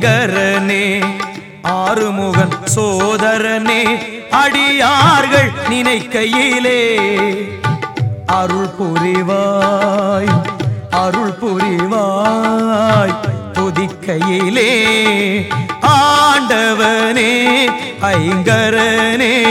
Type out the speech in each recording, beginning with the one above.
ஐங்கரனே ஆறுமுகன் சோதரனே அடியார்கள் நினைக்கையிலே அருள் புரிவாய் அருள் புரிவாய் துதிக்கையிலே ஆண்டவனே ஐங்கரனே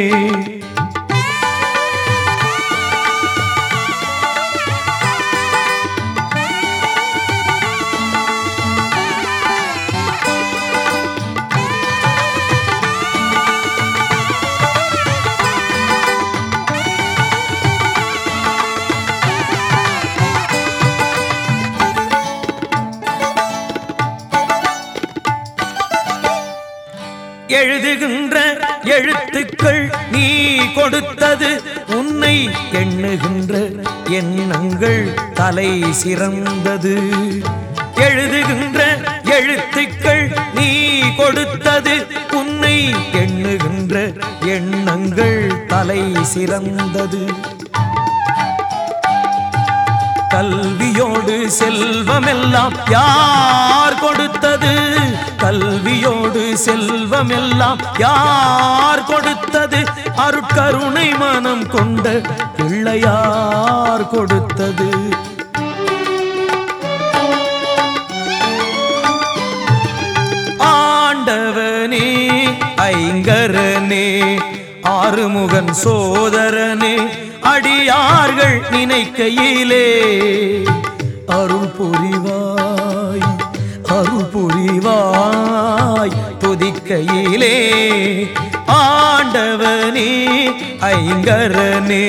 எழுதுகின்ற எழுத்துக்கள் நீ கொடுத்தது உன்னை எண்ணுகின்ற எண்ணங்கள் தலை சிறந்தது எழுதுகின்ற எழுத்துக்கள் நீ கொடுத்தது உன்னை எண்ணுகின்ற எண்ணங்கள் தலை சிறந்தது கல்வியோடு செல்வமெல்லாம் யார் கொடுத்தது கல்வியோடு செல்வமெல்லாம் யார் கொடுத்தது அருட்கருணை மனம் கொண்ட பிள்ளையார் கொடுத்தது ஆண்டவனே ஐங்கரனே ஆறுமுகன் சோதரனே அடியார்கள் நினைக்கையிலே அருள் புரிவாய் அருள் புரிவாய் துதிக்கையிலே ஆண்டவனே ஐங்கரனே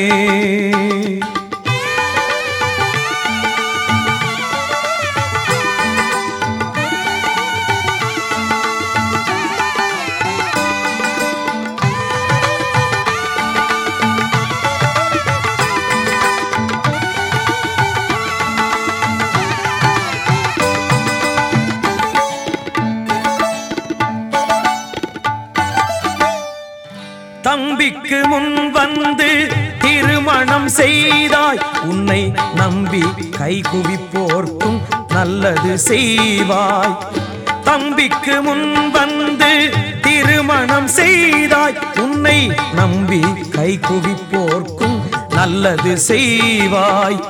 தம்பிக்கு முன் வந்து திருமணம் செய்தாய் உன்னை நம்பி கைகுவிப்போர்க்கும் நல்லது செய்வாய் தம்பிக்கு முன் வந்து திருமணம் செய்தாய் உன்னை நம்பி கைகுவிப்போர்க்கும் நல்லது செய்வாய்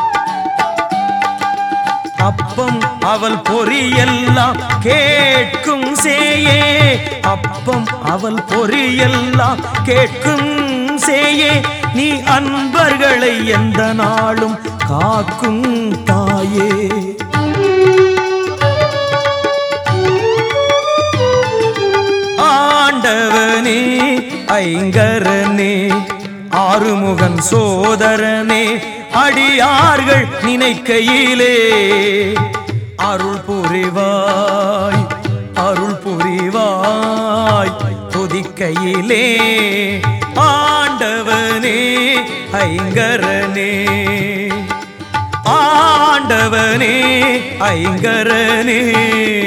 அப்பம் அவள் பொரியெல்லாம் கேட்கும் சேயே அப்பம் அவள் பொரியெல்லாம் கேட்கும் சேயே நீ அன்பர்களை எந்த நாளும் காக்கும் தாயே ஆண்டவனே ஐங்கரனே ஆறுமுகன் சோதரனே அடியார்கள் நினைக்கையிலே அருள் புரிவாய் அருள் புரிவாய் துதிக்கையிலே ஆண்டவனே ஐங்கரனே ஆண்டவனே ஐங்கரனே